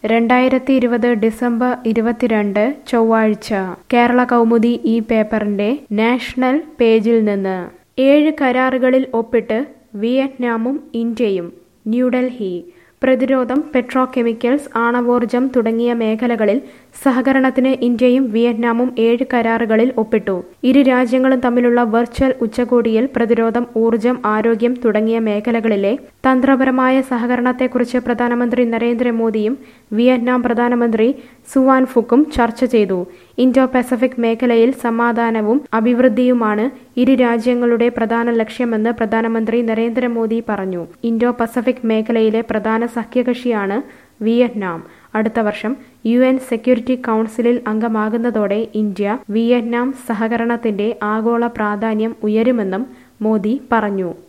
രണ്ടായിരത്തി ഇരുപത് ഡിസംബർ ഇരുപത്തിരണ്ട് ചൊവ്വാഴ്ച കേരള കൗമുദി ഈ പേപ്പറിന്റെ നാഷണൽ പേജിൽ നിന്ന് ഏഴ് കരാറുകളിൽ ഒപ്പിട്ട് വിയറ്റ്നാമും ഇന്ത്യയും ന്യൂഡൽഹി പ്രതിരോധം പെട്രോകെമിക്കൽസ് ആണവോർജം തുടങ്ങിയ മേഖലകളിൽ സഹകരണത്തിന് ഇന്ത്യയും വിയറ്റ്നാമും ഏഴ് കരാറുകളിൽ ഒപ്പിട്ടു ഇരു രാജ്യങ്ങളും തമ്മിലുള്ള വെർച്വൽ ഉച്ചകോടിയിൽ പ്രതിരോധം ഊർജം ആരോഗ്യം തുടങ്ങിയ മേഖലകളിലെ തന്ത്രപരമായ സഹകരണത്തെക്കുറിച്ച് പ്രധാനമന്ത്രി നരേന്ദ്രമോദിയും വിയറ്റ്നാം പ്രധാനമന്ത്രി സുവാൻ ഫുക്കും ചർച്ച ചെയ്തു ഇൻഡോ പസഫിക് മേഖലയിൽ സമാധാനവും അഭിവൃദ്ധിയുമാണ് ഇരു രാജ്യങ്ങളുടെ പ്രധാന ലക്ഷ്യമെന്ന് പ്രധാനമന്ത്രി നരേന്ദ്രമോദി പറഞ്ഞു ഇൻഡോ പസഫിക് മേഖലയിലെ പ്രധാന സഖ്യകക്ഷിയാണ് വിയറ്റ്നാം അടുത്ത വർഷം യു എൻ സെക്യൂരിറ്റി കൗൺസിലിൽ അംഗമാകുന്നതോടെ ഇന്ത്യ വിയറ്റ്നാം സഹകരണത്തിന്റെ ആഗോള പ്രാധാന്യം ഉയരുമെന്നും മോദി പറഞ്ഞു